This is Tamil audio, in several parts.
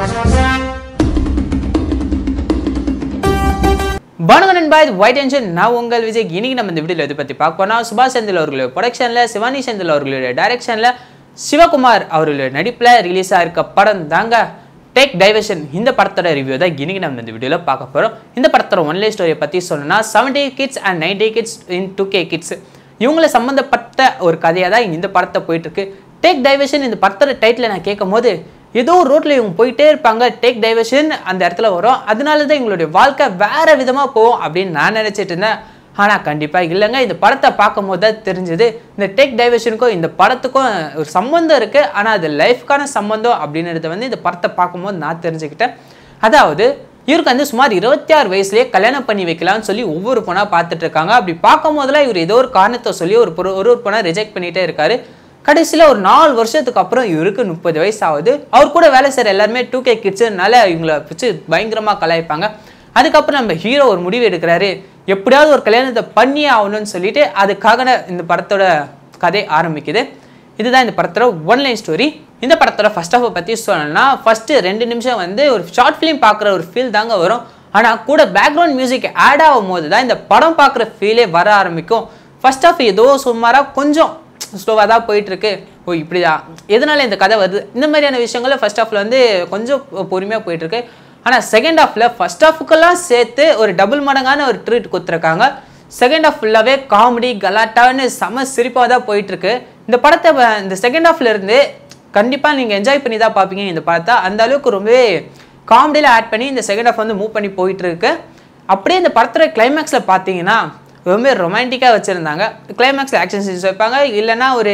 வணக்கம் நண்பா இது ஒயிட் டென்ஷன் நான் உங்கள் விஜய் இன்னைக்கு நம்ம இந்த வீடியோவில் இதை பற்றி பார்க்க போனால் சுபாஷ் செந்தில் அவர்களுடைய ப்ரொடக்ஷனில் சிவானி செந்தில் அவர்களுடைய டைரக்ஷனில் சிவகுமார் அவர்களுடைய நடிப்பில் ரிலீஸ் ஆயிருக்க படம் தாங்க டேக் டைவர்ஷன் இந்த படத்தோட ரிவ்யூ தான் இன்னைக்கு நம்ம இந்த வீடியோவில் பார்க்க போகிறோம் இந்த படத்தோட ஒன்லைன் ஸ்டோரியை பற்றி சொல்லணும்னா seventy kids and ninety kids in two K kids இவங்களை சம்மந்தப்பட்ட ஒரு கதையாக தான் இந்த படத்தை போயிட்டுருக்கு டேக் டைவர்ஷன் இந்த படத்தோட டைட்டில் நான் கேட்கும் போது ஏதோ ஒரு ரோட்டில் இவங்க போயிட்டே இருப்பாங்க டேக் டைவர்ஷன் அந்த இடத்துல வரும் அதனால தான் எங்களுடைய வாழ்க்கை வேற விதமாக போகும் அப்படின்னு நான் நினச்சிட்டு இருந்தேன் ஆனால் கண்டிப்பாக இல்லைங்க இந்த படத்தை பார்க்கும்போது தான் தெரிஞ்சது இந்த டேக் டைவர்ஷனுக்கும் இந்த படத்துக்கும் ஒரு சம்மந்தம் இருக்குது ஆனால் அது லைஃப்க்கான சம்மந்தம் அப்படின்றத வந்து இந்த படத்தை பார்க்கும்போது நான் தெரிஞ்சுக்கிட்டேன் அதாவது இவருக்கு வந்து சுமார் இருபத்தி ஆறு வயசுலேயே கல்யாணம் பண்ணி வைக்கலாம்னு சொல்லி ஒவ்வொரு பொண்ணாக பார்த்துட்டு இருக்காங்க அப்படி பார்க்கும் போதெல்லாம் இவர் ஏதோ ஒரு காரணத்தை சொல்லி ஒரு பொரு- ஒரு ஒரு பொண்ணை ரிஜெக்ட் பண்ணிகிட்டே இருக்காரு கடைசியில் ஒரு நாலு வருஷத்துக்கு அப்புறம் இவருக்கு முப்பது வயசு ஆகுது அவர் கூட வேலை செய்கிற எல்லாருமே டூ கே கிட்ஸுனால இவங்கள வச்சு பயங்கரமாக கலாய்ப்பாங்க அதுக்கப்புறம் நம்ம ஹீரோ ஒரு முடிவு எடுக்கிறாரு எப்படியாவது ஒரு கல்யாணத்தை பண்ணியே ஆகணும்னு சொல்லிட்டு அதுக்காக இந்த படத்தோட கதை ஆரம்பிக்குது இதுதான் இந்த படத்தோட ஒன்லைன் ஸ்டோரி இந்த படத்தோட ஃபர்ஸ்ட் ஆஃப் பற்றி சொல்லணும்னா ஃபஸ்ட்டு ரெண்டு நிமிஷம் வந்து ஒரு ஷார்ட் ஃபிலிம் பார்க்குற ஒரு ஃபீல் தாங்க வரும் ஆனால் கூட பேக்ரவுண்ட் மியூசிக் ஆட் ஆகும் போது தான் இந்த படம் பார்க்குற ஃபீலே வர ஆரம்பிக்கும் ஃபர்ஸ்ட் ஆஃப் ஏதோ சுமாராக கொஞ்சம் ஸ்லோவாக தான் போயிட்டு இருக்கு ஓ இப்படிதான் எதனால இந்த கதை வருது இந்த மாதிரியான விஷயங்கள ஃபர்ஸ்ட் ஹாஃப்ல வந்து கொஞ்சம் பொறுமையாக போயிட்டு இருக்கு ஆனால் செகண்ட் ஹாஃப்ல ஃபர்ஸ்ட் ஹாஃபுக்கெல்லாம் சேர்த்து ஒரு டபுள் மடங்கான ஒரு ட்ரீட் கொடுத்துருக்காங்க செகண்ட் ஹாஃப் ஃபுல்லாகவே காமெடி கலாட்டான்னு செம சிரிப்பாக தான் போயிட்டு இருக்கு இந்த படத்தை வ- இந்த செகண்ட் ஹாஃப்ல இருந்து கண்டிப்பாக நீங்கள் என்ஜாய் பண்ணி தான் பார்ப்பீங்க இந்த படத்தை அந்த அளவுக்கு ரொம்பவே காமெடியில் ஆட் பண்ணி இந்த செகண்ட் ஹாஃப் வந்து மூவ் பண்ணி போயிட்டு இருக்கு அப்படியே இந்த படத்தோட கிளைமேக்ஸில் பார்த்தீங்கன்னா ரொம்ப ரொமான்டிக்காக வச்சுருந்தாங்க கிளைமேக்ஸில் ஆக்ஷன் சீன்ஸ் வைப்பாங்க இல்லைன்னா ஒரு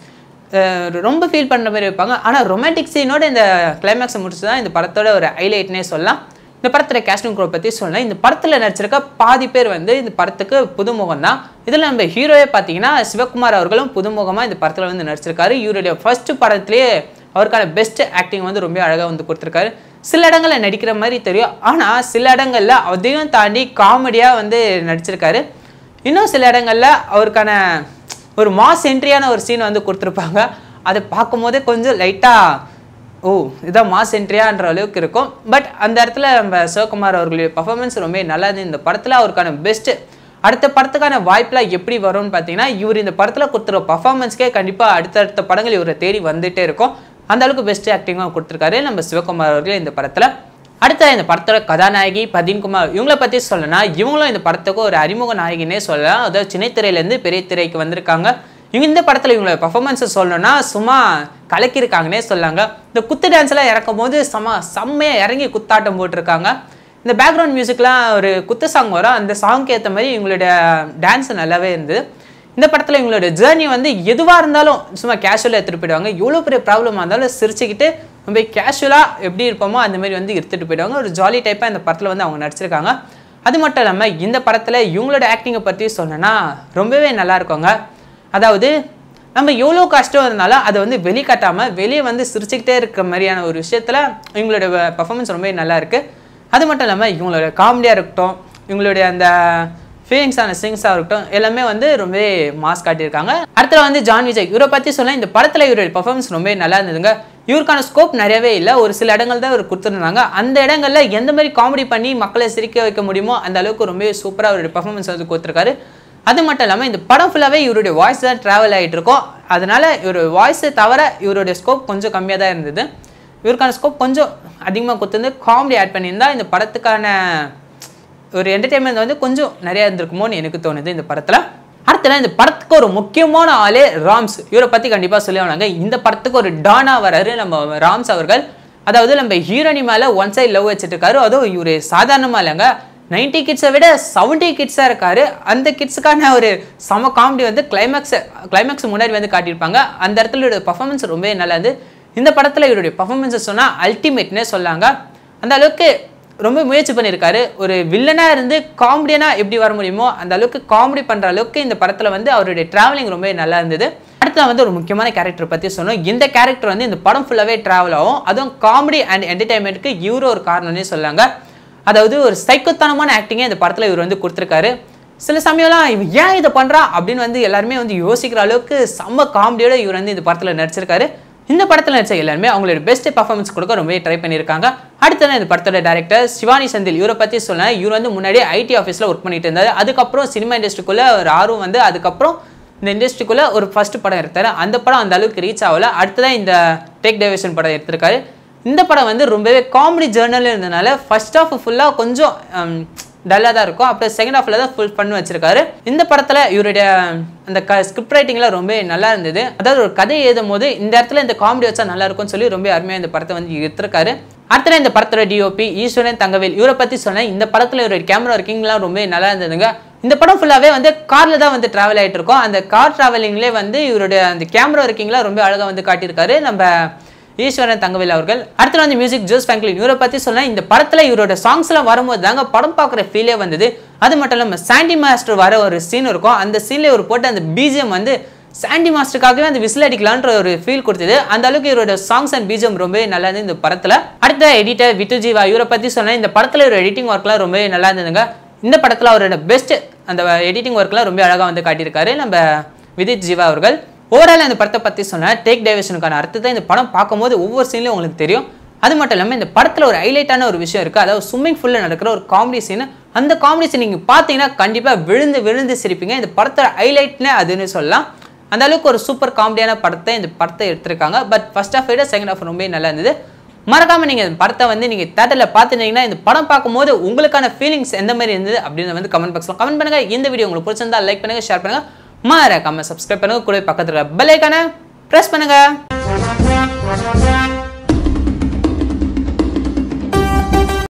அஹ், ரொம்ப ஃபீல் பண்ணுற மாதிரி வைப்பாங்க ஆனால் ரொமான்டிக் சீனோட இந்த கிளைமேக்ஸை முடிச்சு தான் இந்த படத்தோட ஒரு ஹைலைட்னே சொல்லலாம் இந்த படத்தோட கேஸ்டிங் க்ரோ பற்றி சொல்லலாம் இந்த படத்தில் நடிச்சிருக்க பாதி பேர் வந்து இந்த படத்துக்கு புதுமுகம் தான் இதில் நம்ம ஹீரோவே பார்த்தீங்கன்னா சிவகுமார் அவர்களும் புதுமுகமாக இந்த படத்தில் வந்து நடிச்சிருக்காரு இவருடைய ஃபர்ஸ்ட் படத்துலேயே அவருக்கான பெஸ்ட் ஆக்டிங் வந்து ரொம்ப அழகாக வந்து கொடுத்துருக்காரு சில இடங்களில் நடிக்கிற மாதிரி தெரியும் ஆனால் சில இடங்களில் அதையும் தாண்டி காமெடியாக வந்து நடிச்சிருக்காரு இன்னும் சில இடங்களில் அவருக்கான ஒரு மாஸ் என்ட்ரியான ஒரு சீன் வந்து கொடுத்துருப்பாங்க அதை பார்க்கும்போதே கொஞ்சம் லைட்டாக ஓ இதான் மாஸ் என்ட்ரியான்ற அளவுக்கு இருக்கும் பட் அந்த இடத்துல நம்ம சிவகுமார் அவர்களுடைய பர்ஃபார்மன்ஸ் ரொம்ப நல்லா இருந்தது இந்த படத்தில் அவருக்கான பெஸ்ட்டு அடுத்த படத்துக்கான வாய்ப்பெலாம் எப்படி வரும்னு பார்த்தீங்கன்னா இவர் இந்த படத்தில் கொடுத்துற பர்ஃபார்மன்ஸ்க்கே கண்டிப்பாக அடுத்தடுத்த படங்கள் இவரை தேடி வந்துட்டே இருக்கும் அந்த அளவுக்கு பெஸ்ட் ஆக்டிங்காக கொடுத்துருக்காரு நம்ம சிவகுமார் அவர்கள் இந்த படத்தில் அடுத்த இந்த படத்தோட கதாநாயகி பதீன்குமார் இவங்கள பற்றி சொல்லணும்னா இவங்களும் இந்த படத்துக்கு ஒரு அறிமுக நாயகினே சொல்லலாம் அதாவது சின்ன திரையிலேருந்து பெரிய திரைக்கு வந்திருக்காங்க இவங்க இந்த படத்தில் இவங்களோட பர்ஃபார்மன்ஸை சொல்லணும்னா சும்மா கலக்கியிருக்காங்கன்னே சொல்லாங்க இந்த குத்து டான்ஸ்லாம் இறக்கும் போது செம்ம செம்மையாக இறங்கி குத்தாட்டம் போட்டிருக்காங்க இந்த பேக்ரவுண்ட் மியூசிக்லாம் ஒரு குத்து சாங் வரும் அந்த சாங்க்கு ஏற்ற மாதிரி இவங்களுடைய டான்ஸ் நல்லாவே இருந்தது இந்த படத்தில் இவங்களோட ஜேர்னி வந்து எதுவாக இருந்தாலும் சும்மா கேஷுவலாக எடுத்துகிட்டு போயிடுவாங்க எவ்வளோ பெரிய ப்ராப்ளமாக இருந்தாலும் சிரிச்சுக்கிட்டு ரொம்ப கேஷுவலாக எப்படி இருப்போமோ அந்த மாதிரி வந்து எடுத்துகிட்டு போயிடுவாங்க ஒரு ஜாலி டைப்பாக இந்த படத்தில் வந்து அவங்க நடிச்சிருக்காங்க அது மட்டும் இல்லாமல் இந்த படத்தில் இவங்களோட ஆக்டிங்கை பற்றி சொன்னேன்னா ரொம்பவே நல்லா இருக்குங்க அதாவது நம்ம எவ்வளோ கஷ்டம் இருந்தாலும் அதை வந்து வெளிக்காட்டாமல் வெளியே வந்து சிரிச்சுக்கிட்டே இருக்க மாதிரியான ஒரு விஷயத்தில் இவங்களோட பர்ஃபார்மன்ஸ் ரொம்பவே நல்லா இருக்குது அது மட்டும் இல்லாமல் இவங்களோட காமெடியாக இருக்கட்டும் இவங்களுடைய அந்த ஃபீலிங்ஸான சிங்ஸாக இருக்கட்டும் எல்லாமே வந்து ரொம்பவே மாஸ் காட்டியிருக்காங்க அடுத்தது வந்து ஜான் விஜய் இவரை பற்றி சொன்னால் இந்த படத்தில் இவருடைய பர்ஃபார்மன்ஸ் ரொம்பவே நல்லா இருந்ததுங்க இவருக்கான ஸ்கோப் நிறையவே இல்லை ஒரு சில இடங்கள் தான் இவர் கொடுத்துருந்தாங்க அந்த இடங்கள்ல எந்த மாதிரி காமெடி பண்ணி மக்களை சிரிக்க வைக்க முடியுமோ அந்த அளவுக்கு ரொம்பவே சூப்பராக அவருடைய பர்ஃபார்மன்ஸ் வந்து கொடுத்துருக்காரு அது மட்டும் இல்லாமல் இந்த படம் ஃபுல்லாகவே இவருடைய வாய்ஸ் தான் ட்ராவல் ஆகிட்டு இருக்கும் அதனால இவர் வாய்ஸை தவிர இவருடைய ஸ்கோப் கொஞ்சம் கம்மியாக தான் இருந்தது இவருக்கான ஸ்கோப் கொஞ்சம் அதிகமாக கொடுத்துருந்து காமெடி ஆட் பண்ணியிருந்தா இந்த படத்துக்கான ஒரு என்டர்டெயின்மெண்ட் வந்து கொஞ்சம் நிறையா இருந்திருக்குமோன்னு எனக்கு தோணுது இந்த படத்தில் அடுத்தல இந்த படத்துக்கு ஒரு முக்கியமான ஆளே ராம்ஸ் இவரை பற்றி கண்டிப்பாக சொல்லி ஆனாங்க இந்த படத்துக்கு ஒரு டானா வராரு நம்ம ராம்ஸ் அவர்கள் அதாவது நம்ம ஹீரோனி மேலே ஒன் சைட் லவ் வச்சுட்டு இருக்காரு அதுவும் இவர் சாதாரணமாக இல்லைங்க நைன்டி கிட்ஸை விட செவன்ட்டி கிட்ஸாக இருக்காரு அந்த கிட்ஸுக்கான ஒரு சம காமெடி வந்து கிளைமேக்ஸ் கிளைமேக்ஸ் முன்னாடி வந்து காட்டியிருப்பாங்க அந்த இடத்துல இவருடைய பர்ஃபார்மன்ஸ் ரொம்பவே நல்லா இருந்து இந்த படத்தில் இவருடைய பர்ஃபார்மன்ஸை சொன்னால் அல்டிமேட்னே சொல்லாங்க அந்த அளவுக்கு ரொம்ப முயற்சி பண்ணியிருக்காரு ஒரு வில்லனாக இருந்து காமெடியனாக எப்படி வர முடியுமோ அந்த அளவுக்கு காமெடி பண்ணுற அளவுக்கு இந்த படத்தில் வந்து அவருடைய ட்ராவலிங் ரொம்ப நல்லா இருந்தது அடுத்து வந்து ஒரு முக்கியமான கேரக்டர் பற்றி சொன்னோம் இந்த கேரக்டர் வந்து இந்த படம் ஃபுல்லாகவே ட்ராவல் ஆகும் அதுவும் காமெடி அண்ட் என்டர்டைன்மெண்ட்டுக்கு இவரும் ஒரு காரணம்னே சொல்லாங்க அதாவது ஒரு சைக்கோத்தனமான ஆக்டிங்கே இந்த படத்தில் இவர் வந்து கொடுத்துருக்காரு சில சமயம்லாம் இவன் ஏன் இதை பண்ணுறா அப்படின்னு வந்து எல்லாருமே வந்து யோசிக்கிற அளவுக்கு செம்ம காமெடியோட இவர் வந்து இந்த படத்தில் நடிச்சிருக்காரு இந்த படத்தில் நடிச்ச எல்லாருமே அவங்களோட பெஸ்ட் பர்ஃபார்மன்ஸ் கொடுக்க ரொம்பவே ட்ரை பண்ணியிருக்காங்க அடுத்தது இந்த படத்தோட டேரக்டர் சிவானி செந்தில் இவரை பற்றி சொன்னால் இவர் வந்து முன்னாடி ஐடி ஆஃபீஸில் ஒர்க் பண்ணிட்டு இருந்தார் அதுக்கப்புறம் சினிமா இண்டஸ்ட்ரிக்குள்ளே ஒரு ஆர்வம் வந்து அதுக்கப்புறம் இந்த இண்டஸ்ட்ரிக்குள்ளே ஒரு ஃபர்ஸ்ட் படம் எடுத்தார் அந்த படம் அந்த அளவுக்கு ரீச் ஆகல அடுத்ததான் இந்த டேக் டேவிஷன் படம் எடுத்திருக்காரு இந்த படம் வந்து ரொம்பவே காமெடி ஜேர்னல் இருந்தனால ஃபர்ஸ்ட் ஆஃப் ஃபுல்லாக கொஞ்சம் டல்லாக தான் இருக்கும் அப்புறம் செகண்ட் ஹாஃபில் தான் ஃபுல் பண்ணி வச்சிருக்காரு இந்த படத்தில் இவருடைய அந்த க ஸ்கிரிப்ட் ரைட்டிங்லாம் ரொம்ப நல்லா இருந்தது அதாவது ஒரு கதை எழுதும் போது இந்த இடத்துல இந்த காமெடி வச்சா நல்லா இருக்கும்னு சொல்லி ரொம்ப அருமையாக இந்த படத்தை வந்து எடுத்திருக்காரு அடுத்தது இந்த படத்தோட டிஓபி ஈஸ்வரன் தங்கவேல் இவரை பற்றி சொன்னேன் இந்த படத்தில் இவருடைய கேமரா ஒர்க்கிங்லாம் ரொம்ப நல்லா இருந்ததுங்க இந்த படம் ஃபுல்லாகவே வந்து காரில் தான் வந்து ட்ராவல் ஆகிட்டு இருக்கோம் அந்த கார் ட்ராவலிங்லேயே வந்து இவருடைய அந்த கேமரா ஒர்க்கிங்லாம் ரொம்ப அழகாக வந்து காட்டியிருக்காரு நம்ம ஈஸ்வரன் தங்கவேல் அவர்கள் அடுத்து வந்து மியூசிக் ஜோஸ் ஃபேங்க்லின் இவரை பற்றி சொன்னால் இந்த படத்தில் இவரோட சாங்ஸ்லாம் வரும்போது தாங்க படம் பார்க்குற ஃபீலே வந்தது அது மட்டும் இல்லாமல் சாண்டி மாஸ்டர் வர ஒரு சீன் இருக்கும் அந்த சீனில் இவர் போட்ட அந்த பிஜிஎம் வந்து சாண்டி மாஸ்டருக்காகவே அந்த விசில் அடிக்கலான்ற ஒரு ஃபீல் கொடுத்தது அந்த அளவுக்கு இவரோட சாங்ஸ் அண்ட் பிஜிஎம் ரொம்பவே நல்லா இருந்தது இந்த படத்தில் அடுத்த எடிட்டர் விட்டு ஜீவா இவரை பற்றி சொன்னால் இந்த படத்தில் ஒரு எடிட்டிங் ஒர்க்லாம் ரொம்பவே நல்லா இருந்ததுங்க இந்த படத்தில் அவரோட பெஸ்ட் அந்த எடிட்டிங் ஒர்க்லாம் ரொம்ப அழகாக வந்து காட்டியிருக்காரு நம்ம விதித் ஜீவா அவர்கள் ஓவரால் இந்த படத்தை பற்றி சொன்னால் டேக் டைவர்ஷனுக்கான அர்த்தத்தை இந்த படம் பார்க்கும்போது ஒவ்வொரு சீன்லையும் உங்களுக்கு தெரியும் அது மட்டும் இல்லாமல் இந்த படத்தில் ஒரு ஹைலைட்டான ஒரு விஷயம் இருக்குது அதாவது ஸ்விம்மிங் ஃபுல்லில் நடக்கிற ஒரு காமெடி சீன் அந்த காமெடி சீன் நீங்கள் பார்த்தீங்கன்னா கண்டிப்பாக விழுந்து விழுந்து சிரிப்பீங்க இந்த படத்தோட ஹைலைட்னே அதுன்னு சொல்லலாம் அந்த அளவுக்கு ஒரு சூப்பர் காமெடியான படத்தை இந்த படத்தை எடுத்திருக்காங்க பட் ஃபர்ஸ்ட் ஆஃப் விட செகண்ட் ஆஃப் ரொம்பவே நல்லா இருந்தது மறக்காம நீங்கள் இந்த படத்தை வந்து நீங்கள் தேட்டரில் பார்த்துட்டீங்கன்னா இந்த படம் பார்க்கும்போது உங்களுக்கான ஃபீலிங்ஸ் எந்த மாதிரி இருந்தது அப்படின்னு வந்து கமெண்ட் பாக்ஸில் கமெண்ட் பண்ணுங்க இந்த வீடியோ உங்களுக்கு பிடிச்சிருந்தா லைக் பண்ணுங்க ஷேர் பண்ணுங்க மறக்காம சப்ஸ்கிரைப் பண்ணுங்க கூட பக்கத்தில் பெல் ஐக்கான ப்ரெஸ் பண்ணுங்க